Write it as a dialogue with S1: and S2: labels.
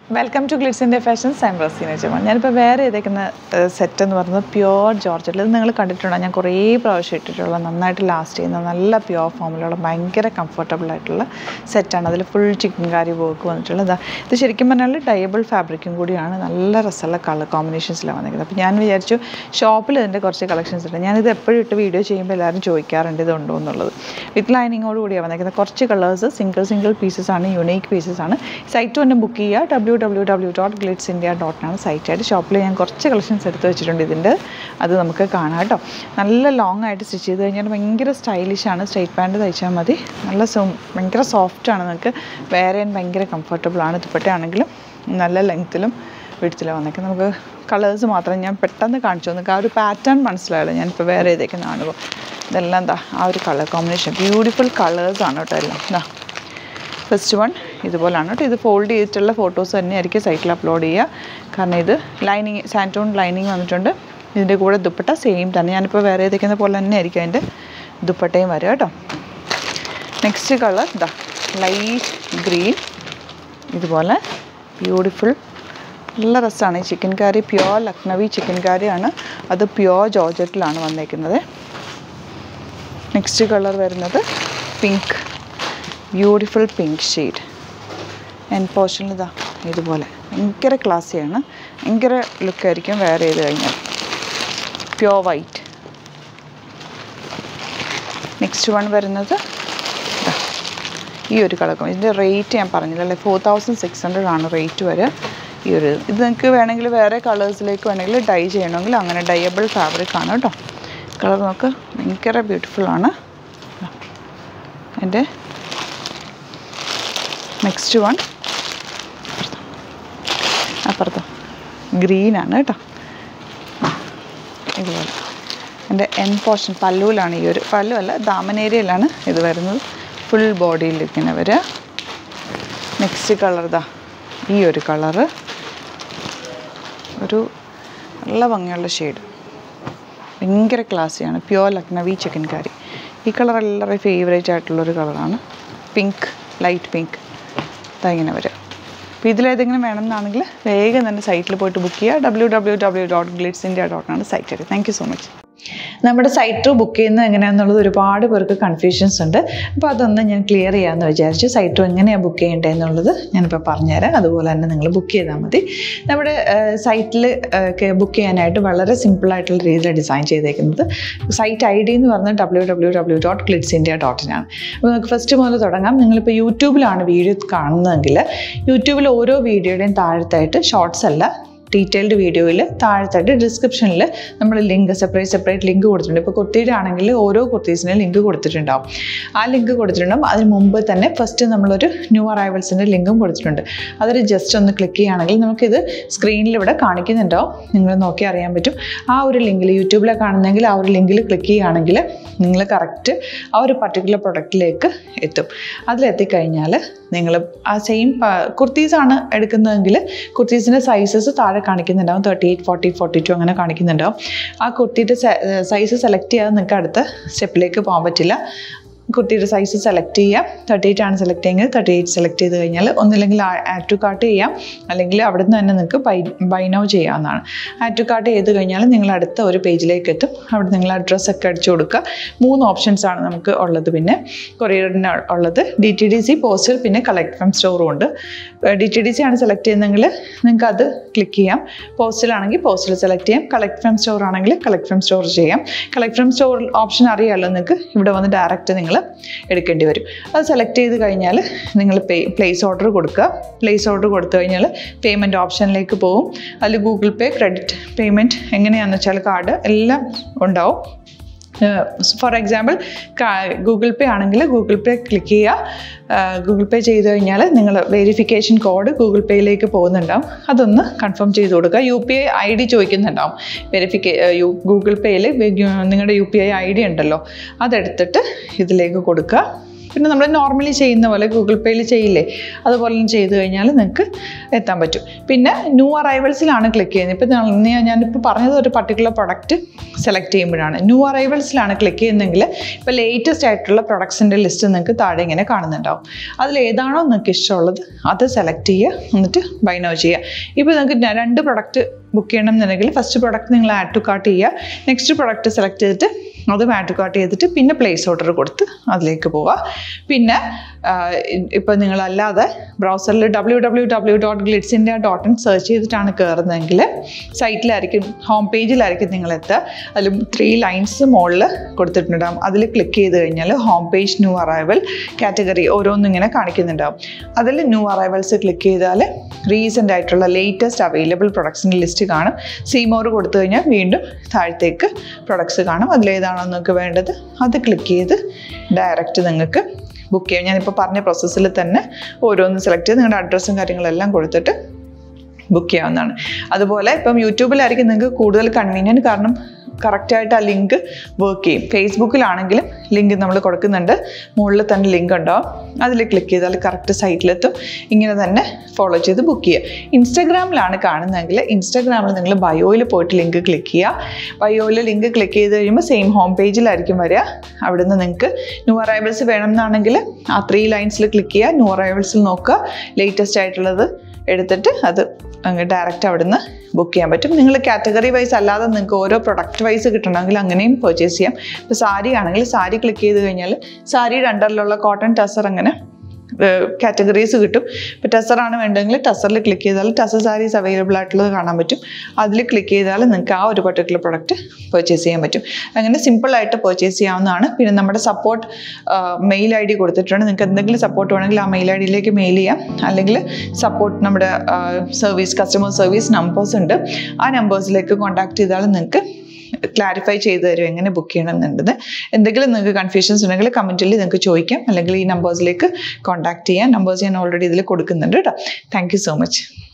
S1: welcome to ഗ്ലിറ്റ്സിൻ്റെ fashions I'm Raseena Jaman ഞാനിപ്പോൾ വേറെ ഏതേക്കുന്ന സെറ്റ് എന്ന് പറയുന്നത് പ്യുവർ ജോർജറ്റിൽ ഇത് നിങ്ങൾ കണ്ടിട്ടുണ്ടോ ഞാൻ കുറേ പ്രാവശ്യം ഇട്ടിട്ടുള്ള നന്നായിട്ട് ലാസ്റ്റ് ചെയ്യുന്ന നല്ല പ്യുവർ ഫോമിലുള്ള ഭയങ്കര കംഫർട്ടബിൾ ആയിട്ടുള്ള സെറ്റാണ് അതിൽ ഫുൾ ചിക്കൻ കാരി വർക്ക് വന്നിട്ടുള്ളത് ദാ ഇത് ശരിക്കും പറഞ്ഞാൽ ഡയബിൾ ഫാബ്രിക്കും കൂടിയാണ് നല്ല രസമുള്ള കളർ കോമ്പിനേഷൻസിലാണ് വന്നിരിക്കുന്നത് അപ്പോൾ ഞാൻ വിചാരിച്ചു ഷോപ്പിൽ ഇതിൻ്റെ കുറച്ച് കളക്ഷൻസ് ഉണ്ട് ഞാനിത് എപ്പോഴും ഇട്ട് വീഡിയോ ചെയ്യുമ്പോൾ എല്ലാവരും ചോദിക്കാറുണ്ട് ഇതുണ്ടോ എന്നുള്ളത് വിത്ത് ലൈനിങ്ങോട് കൂടിയാണ് വന്നിരിക്കുന്നത് കുറച്ച് കളേഴ്സ് സിംഗിൾ സിംഗിൾ പീസസ് ആണ് യുണീക്ക് പീസസ് ആണ് സൈറ്റ് തന്നെ ബുക്ക് ചെയ്യുക W W W dot Glitz India ഡോട്ടിനാണ് സൈറ്റായിട്ട് ഷോപ്പിൽ ഞാൻ കുറച്ച് കളക്ഷൻസ് എടുത്ത് വെച്ചിട്ടുണ്ട് ഇതിൻ്റെ അത് നമുക്ക് കാണാം കേട്ടോ നല്ല ലോങ് ആയിട്ട് സ്റ്റിച്ച് ചെയ്ത് കഴിഞ്ഞാൽ ഭയങ്കര സ്റ്റൈലിഷാണ് സ്ട്രൈറ്റ് പാൻറ്റ് തയ്ച്ചാൽ മതി നല്ല സോ ഭയങ്കര സോഫ്റ്റാണ് നിങ്ങൾക്ക് വേറെ ഭയങ്കര കംഫർട്ടബിൾ ആണ് ദുപ്പട്ടയാണെങ്കിലും നല്ല ലെങ്ത്തിലും വിടുത്തിലും വന്നേക്കും നമുക്ക് കളേഴ്സ് മാത്രം ഞാൻ പെട്ടെന്ന് കാണിച്ചു നിങ്ങൾക്ക് ആ ഒരു പാറ്റേൺ മനസ്സിലായല്ലോ ഞാനിപ്പോൾ വേറെ ഏതൊക്കെ കാണുമ്പോൾ ഇതെല്ലാം എന്താ ആ ഒരു കളർ കോമ്പിനേഷൻ ബ്യൂട്ടിഫുൾ കളേഴ്സാണ് കേട്ടോ എല്ലാം എന്താ ഫസ്റ്റ് വൺ ഇതുപോലാണ് കേട്ടോ ഇത് ഫോൾഡ് ചെയ്തിട്ടുള്ള ഫോട്ടോസ് തന്നെയായിരിക്കും സൈറ്റിൽ അപ്ലോഡ് ചെയ്യുക കാരണം ഇത് ലൈനിങ് സാൻറ്റോൺ ലൈനിങ് വന്നിട്ടുണ്ട് ഇതിൻ്റെ കൂടെ ദുപ്പട്ട സെയിം തന്നെ ഞാനിപ്പോൾ വേറെ ഏതൊക്കെ പോലെ തന്നെ ആയിരിക്കും അതിൻ്റെ ദുപ്പട്ടയും വരിക കേട്ടോ നെക്സ്റ്റ് കളർ ഇതാ ലൈറ്റ് ഗ്രീൻ ഇതുപോലെ ബ്യൂട്ടിഫുൾ നല്ല രസമാണ് ഈ ചിക്കൻ കറി പ്യുവർ ലക്നവി ചിക്കൻ കറിയാണ് അത് പ്യുവർ ജോർജറ്റിലാണ് വന്നേക്കുന്നത് നെക്സ്റ്റ് കളർ വരുന്നത് പിങ്ക് ബ്യൂട്ടിഫുൾ പിങ്ക് ഷെയ്ഡ് എൻ പോർഷനിൽ ഇതാ ഇതുപോലെ ഭയങ്കര ക്ലാസ്സിയാണ് ഭയങ്കര ലുക്കായിരിക്കും വെയർ ചെയ്ത് കഴിഞ്ഞാൽ പ്യുവർ വൈറ്റ് നെക്സ്റ്റ് വൺ വരുന്നത് ഇതാ, ഈ ഒരു കളർ ഇതിൻ്റെ റേറ്റ് ഞാൻ പറഞ്ഞില്ലല്ലേ ഫോർ തൗസൻഡ് സിക്സ് ഹൺഡ്രഡ് ആണ് റേറ്റ് വരിക ഈ ഒരു ഇത് നിങ്ങൾക്ക് വേണമെങ്കിൽ വേറെ കളേഴ്സിലേക്ക് വേണമെങ്കിൽ ഡൈ ചെയ്യണമെങ്കിൽ അങ്ങനെ ഡയബിൾ ഫാബ്രിക് ആണ് കേട്ടോ കളർ നോക്ക് ഭയങ്കര ബ്യൂട്ടിഫുൾ ആണ് എൻ്റെ നെക്സ്റ്റ് വൺ അപ്പുറത്തോ ഗ്രീനാണ് കേട്ടോ ഇതുപോലെ എൻ്റെ എൻ പോർഷൻ പല്ലുവിലാണ് ഈ ഒരു പല്ലു അല്ല ദാമനേരിയയിലാണ് ഇത് വരുന്നത് ഫുൾ ബോഡിയിൽ ഇങ്ങനെ വരിക നെക്സ്റ്റ് കളർ ഇതാ ഈ ഒരു കളറ് ഒരു നല്ല ഭംഗിയുള്ള ഷെയ്ഡ് ഭയങ്കര ക്ലാസ്സിയാണ് പ്യുവർ ലക്നവി ചിക്കൻ കറി ഈ കളർ എല്ലാവരുടെയും ഫേവറേറ്റ് ആയിട്ടുള്ളൊരു കളറാണ് പിങ്ക് ലൈറ്റ് പിങ്ക് ഇതാ ഇങ്ങനെ വരിക അപ്പോൾ ഇതിലേതെങ്കിലും വേണമെന്നാണെങ്കിൽ വേഗം തന്നെ സൈറ്റിൽ പോയിട്ട് ബുക്ക് ചെയ്യുക W W W dot Glitz India ഡോട്ടാണ് site thank you so much നമ്മുടെ സൈറ്റ് ബുക്ക് ചെയ്യുന്നത് എങ്ങനെയാണെന്നുള്ളത് ഒരുപാട് പേർക്ക് കൺഫ്യൂഷൻസ് ഉണ്ട് അപ്പോൾ അതൊന്ന് ഞാൻ ക്ലിയർ ചെയ്യാമെന്ന് വിചാരിച്ചു സൈറ്റ് എങ്ങനെയാണ് ബുക്ക് ചെയ്യേണ്ടത് എന്നുള്ളത് ഞാനിപ്പോൾ പറഞ്ഞുതരാം അതുപോലെ തന്നെ നിങ്ങൾ ബുക്ക് ചെയ്താൽ മതി നമ്മുടെ സൈറ്റിൽ ബുക്ക് ചെയ്യാനായിട്ട് വളരെ സിമ്പിളായിട്ടുള്ള രീതിയിൽ ഡിസൈൻ ചെയ്തേക്കുന്നത് സൈറ്റ് ഐ ഡി എന്ന് പറഞ്ഞാൽ W W W dot Glitz India ഡോട്ടിനാണ് അപ്പോൾ നമുക്ക് ഫസ്റ്റ് മുതൽ തുടങ്ങാം നിങ്ങളിപ്പോൾ യൂട്യൂബിലാണ് വീഡിയോ കാണുന്നതെങ്കിൽ യൂട്യൂബിൽ ഓരോ വീഡിയോയുടെയും താഴത്തായിട്ട് ഷോർട്സ് അല്ല ഡീറ്റെയിൽഡ് വീഡിയോയിൽ താഴത്തായിട്ട് ഡിസ്ക്രിപ്ഷനിൽ നമ്മൾ ലിങ്ക് സെപ്പറേറ്റ് സെപ്പറേറ്റ് ലിങ്ക് കൊടുത്തിട്ടുണ്ട് ഇപ്പോൾ കുർത്തിയുടെ ആണെങ്കിൽ ഓരോ കുർത്തീസിനും ലിങ്ക് കൊടുത്തിട്ടുണ്ടാവും ആ ലിങ്ക് കൊടുത്തിട്ടുണ്ടാവും അതിന് മുമ്പ് തന്നെ ഫസ്റ്റ് നമ്മളൊരു ന്യൂ അറൈവൽസിൻ്റെ ലിങ്കും കൊടുത്തിട്ടുണ്ട് അതൊരു ജസ്റ്റ് ഒന്ന് ക്ലിക്ക് ചെയ്യുകയാണെങ്കിൽ നമുക്കിത് സ്ക്രീനിൽ ഇവിടെ കാണിക്കുന്നുണ്ടാവും നിങ്ങൾ നോക്കി അറിയാൻ പറ്റും ആ ഒരു ലിങ്കിൽ യൂട്യൂബിലെ കാണുന്നെങ്കിൽ ആ ഒരു ലിങ്കിൽ ക്ലിക്ക് ചെയ്യുകയാണെങ്കിൽ നിങ്ങൾ കറക്റ്റ് ആ ഒരു പർട്ടിക്കുലർ പ്രൊഡക്റ്റിലേക്ക് എത്തും അതിലെത്തിക്കഴിഞ്ഞാൽ നിങ്ങൾ ആ സെയിം കുർത്തീസാണ് എടുക്കുന്നതെങ്കിൽ കുർത്തീസിൻ്റെ സൈസസ് താഴെ കാണിക്കുന്നുണ്ടാവും thirty eight forty forty two അങ്ങനെ കാണിക്കുന്നുണ്ടാവും ആ കുർത്തിയുടെ സൈസ് സെലക്ട് ചെയ്യാതെ നിങ്ങൾക്ക് അടുത്ത സ്റ്റെപ്പിലേക്ക് പോകാൻ പറ്റില്ല കുർത്തിയുടെ സൈസ് സെലക്ട് ചെയ്യാം തേർട്ടി എയ്റ്റ് ആണ് സെലക്ട് ചെയ്യുന്നത് തേർട്ടി എയ്റ്റ് സെലക്ട് ചെയ്ത് കഴിഞ്ഞാൽ ഒന്നില്ലെങ്കിൽ ആഡ് ടു കാർട്ട് ചെയ്യാം അല്ലെങ്കിൽ അവിടെ നിന്ന് തന്നെ നിങ്ങൾക്ക് ബൈ ബൈ നൗ ചെയ്യാവുന്നതാണ് ആഡ് ടു കാർട്ട് ചെയ്ത് കഴിഞ്ഞാൽ നിങ്ങൾ അടുത്ത ഒരു പേജിലേക്ക് എത്തും അവിടെ നിങ്ങൾ അഡ്രസ്സൊക്കെ അടിച്ചു കൊടുക്കുക മൂന്ന് ഓപ്ഷൻസ് ആണ് നമുക്ക് ഉള്ളത് പിന്നെ കൊറിയറിന് ഉള്ളത് D T D C postal പിന്നെ കളക്ട് ഫ്രം സ്റ്റോറും ഉണ്ട് ഡി ടി ഡി സി ആണ് സെലക്ട് ചെയ്യുന്നതെങ്കിൽ നിങ്ങൾക്ക് അത് ക്ലിക്ക് ചെയ്യാം പോസ്റ്റലാണെങ്കിൽ പോസ്റ്റൽ സെലക്ട് ചെയ്യാം കളക്ട് ഫ്രം സ്റ്റോർ ആണെങ്കിൽ കളക്ട് ഫ്രം സ്റ്റോർ ചെയ്യാം കളക്ട് ഫ്രം സ്റ്റോർ ഓപ്ഷൻ അറിയാമല്ലോ നിങ്ങൾക്ക് ഇവിടെ വന്ന് ഡയറക്റ്റ് നിങ്ങൾ എടുക്കേണ്ടി വരും അത് സെലക്ട് ചെയ്ത് കഴിഞ്ഞാൽ നിങ്ങൾ പേ പ്ലേസ് ഓർഡർ കൊടുക്കുക പ്ലേസ് ഓർഡർ കൊടുത്തു കഴിഞ്ഞാൽ പേയ്മെൻറ്റ് ഓപ്ഷനിലേക്ക് പോകും അതിൽ ഗൂഗിൾ പേ ക്രെഡിറ്റ് പേയ്മെൻറ്റ് എങ്ങനെയാണെന്ന് വെച്ചാൽ കാർഡ് എല്ലാം ഉണ്ടാവും ഫോർ എക്സാമ്പിൾ ഗൂഗിൾ പേ ആണെങ്കിൽ ഗൂഗിൾ പേ ക്ലിക്ക് ചെയ്യുക ഗൂഗിൾ പേ ചെയ്ത് കഴിഞ്ഞാൽ നിങ്ങൾ വെരിഫിക്കേഷൻ കോഡ് ഗൂഗിൾ പേയിലേക്ക് പോകുന്നുണ്ടാവും അതൊന്ന് കൺഫേം ചെയ്ത് കൊടുക്കുക U P I I D ചോദിക്കുന്നുണ്ടാവും വെരിഫിക്കേ ഗൂഗിൾ പേയിൽ നിങ്ങളുടെ U P I I D ഉണ്ടല്ലോ അതെടുത്തിട്ട് ഇതിലേക്ക് കൊടുക്കുക പിന്നെ നമ്മൾ നോർമലി ചെയ്യുന്ന പോലെ ഗൂഗിൾ പേയിൽ ചെയ്യില്ലേ അതുപോലെ ചെയ്ത് കഴിഞ്ഞാൽ നിങ്ങൾക്ക് എത്താൻ പറ്റും പിന്നെ ന്യൂ അറൈവൽസിലാണ് ക്ലിക്ക് ചെയ്യുന്നത് ഇപ്പം ഞാൻ ഞാനിപ്പോൾ പറഞ്ഞത് ഒരു പർട്ടിക്കുലർ പ്രൊഡക്റ്റ് സെലക്ട് ചെയ്യുമ്പോഴാണ് ന്യൂ അറൈവൽസിലാണ് ക്ലിക്ക് ചെയ്യുന്നതെങ്കിൽ ഇപ്പോൾ ലേറ്റസ്റ്റ് ആയിട്ടുള്ള പ്രൊഡക്ട്സിൻ്റെ ലിസ്റ്റ് നിങ്ങൾക്ക് താഴെ ഇങ്ങനെ കാണുന്നുണ്ടാവും അതിൽ ഏതാണോ നിങ്ങൾക്ക് ഇഷ്ടമുള്ളത് അത് സെലക്ട് ചെയ്യുക എന്നിട്ട് ബൈ നോ ചെയ്യുക ഇപ്പോൾ നിങ്ങൾക്ക് ര- രണ്ട് പ്രൊഡക്റ്റ് ബുക്ക് ചെയ്യണം എന്നുണ്ടെങ്കിൽ ഫസ്റ്റ് പ്രൊഡക്റ്റ് നിങ്ങൾ ആഡ് ടു കാർട്ട് ചെയ്യുക നെക്സ്റ്റ് പ്രൊഡക്റ്റ് സെലക്ട് ചെയ്തിട്ട് അത് ആഡ് ടു കാർട്ട് ചെയ്തിട്ട് പിന്നെ പ്ലേസ് ഓർഡർ കൊടുത്ത് അതിലേക്ക് പോവുക പിന്നെ ഇപ്പോൾ നിങ്ങളല്ലാതെ ബ്രൗസറിൽ W W W dot Glitz India dot in search ചെയ്തിട്ടാണ് കയറുന്നതെങ്കിൽ സൈറ്റിലായിരിക്കും ഹോം പേജിലായിരിക്കും നിങ്ങൾ എത്തുക അതിൽ ത്രീ ലൈൻസ് മുകളിൽ കൊടുത്തിട്ടുണ്ടാകും അതിൽ ക്ലിക്ക് ചെയ്ത് കഴിഞ്ഞാൽ home page new arrival category ഓരോന്നും ഇങ്ങനെ കാണിക്കുന്നുണ്ടാവും അതിൽ ന്യൂ അറൈവൽസ് ക്ലിക്ക് ചെയ്താൽ റീസെൻ്റ് ആയിട്ടുള്ള ലേറ്റസ്റ്റ് അവൈലബിൾ പ്രൊഡക്ട്സിൻ്റെ ലിസ്റ്റ് കാണും സീമോർ കൊടുത്തു കഴിഞ്ഞാൽ വീണ്ടും താഴത്തേക്ക് പ്രൊഡക്ട്സ് കാണും അതിലേതാണോ നിങ്ങൾക്ക് വേണ്ടത് അത് ക്ലിക്ക് ചെയ്ത് ഡയറക്റ്റ് നിങ്ങൾക്ക് ബുക്ക് ചെയ്യാം ഞാനിപ്പോൾ പറഞ്ഞ പ്രോസസ്സിൽ തന്നെ ഓരോന്ന് സെലക്ട് ചെയ്ത് നിങ്ങളുടെ അഡ്രസ്സും കാര്യങ്ങളെല്ലാം കൊടുത്തിട്ട് ബുക്ക് ചെയ്യാവുന്നതാണ് അതുപോലെ ഇപ്പം യൂട്യൂബിലായിരിക്കും നിങ്ങൾക്ക് കൂടുതൽ കൺവീനിയൻറ്റ് കാരണം കറക്റ്റായിട്ട് ആ ലിങ്ക് വർക്ക് ചെയ്യും ഫേസ്ബുക്കിലാണെങ്കിലും ലിങ്ക് നമ്മൾ കൊടുക്കുന്നുണ്ട് മുകളിൽ തന്നെ ലിങ്ക് ഉണ്ടാവും അതിൽ ക്ലിക്ക് ചെയ്താൽ കറക്റ്റ് സൈറ്റിലെത്തും ഇങ്ങനെ തന്നെ ഫോളോ ചെയ്ത് ബുക്ക് ചെയ്യുക ഇൻസ്റ്റാഗ്രാമിലാണ് കാണുന്നതെങ്കിൽ ഇൻസ്റ്റാഗ്രാമിൽ നിങ്ങൾ ബയോയിൽ പോയിട്ട് ലിങ്ക് ക്ലിക്ക് ചെയ്യുക ബയോയിൽ ലിങ്ക് ക്ലിക്ക് ചെയ്ത് കഴിയുമ്പോൾ സെയിം ഹോം പേജിലായിരിക്കും വരിക അവിടുന്ന് നിങ്ങൾക്ക് ന്യൂ അറൈവൽസ് വേണം എന്നാണെങ്കിൽ ആ ത്രീ ലൈൻസിൽ ക്ലിക്ക് ചെയ്യുക ന്യൂ അറൈവൽസിൽ നോക്കുക ലേറ്റസ്റ്റ് ആയിട്ടുള്ളത് എടുത്തിട്ട് അത് അങ്ങ് ഡയറക്റ്റ് അവിടുന്ന് ബുക്ക് ചെയ്യാൻ പറ്റും നിങ്ങൾ കാറ്റഗറി വൈസ് അല്ലാതെ നിങ്ങൾക്ക് ഓരോ പ്രൊഡക്റ്റ് വൈസ് കിട്ടണമെങ്കിൽ അങ്ങനെയും പർച്ചേസ് ചെയ്യാം ഇപ്പോൾ സാരി ആണെങ്കിൽ സാരി ക്ലിക്ക് ചെയ്ത് കഴിഞ്ഞാൽ സാരിയുടെ അണ്ടറിലുള്ള കോട്ടൺ ടസർ അങ്ങനെ കാറ്റഗറീസ് കിട്ടും ഇപ്പോൾ ടസറാണ് വേണ്ടതെങ്കിൽ ടസറിൽ ക്ലിക്ക് ചെയ്താൽ ടസർ സാരീസ് അവൈലബിൾ ആയിട്ടുള്ളത് കാണാൻ പറ്റും അതിൽ ക്ലിക്ക് ചെയ്താൽ നിങ്ങൾക്ക് ആ ഒരു പർട്ടിക്കുലർ പ്രൊഡക്റ്റ് പർച്ചേസ് ചെയ്യാൻ പറ്റും അങ്ങനെ സിമ്പിളായിട്ട് പർച്ചേസ് ചെയ്യാവുന്നതാണ് പിന്നെ നമ്മുടെ സപ്പോർട്ട് മെയിൽ ഐ ഡി കൊടുത്തിട്ടുണ്ട് നിങ്ങൾക്ക് എന്തെങ്കിലും സപ്പോർട്ട് വേണമെങ്കിൽ ആ മെയിൽ ഐ ഡിയിലേക്ക് മെയിൽ ചെയ്യാം അല്ലെങ്കിൽ സപ്പോർട്ട് നമ്മുടെ സർവീസ് കസ്റ്റമർ സർവീസ് നമ്പേഴ്സ് ഉണ്ട് ആ നമ്പേഴ്സിലേക്ക് കോൺടാക്ട് ചെയ്താൽ നിങ്ങൾക്ക് ക്ലാരിഫൈ ചെയ്ത് തരും എങ്ങനെ ബുക്ക് ചെയ്യണം എന്നുള്ളത് എന്തെങ്കിലും നിങ്ങൾക്ക് കൺഫ്യൂഷൻസ് ഉണ്ടെങ്കിൽ കമൻറ്റിൽ നിങ്ങൾക്ക് ചോദിക്കാം അല്ലെങ്കിൽ ഈ നമ്പേഴ്സിലേക്ക് കോൺടാക്ട് ചെയ്യാം നമ്പേഴ്സ് ഞാൻ ഓൾറെഡി ഇതിൽ കൊടുക്കുന്നുണ്ട് കേട്ടോ താങ്ക് യു സോ മച്ച്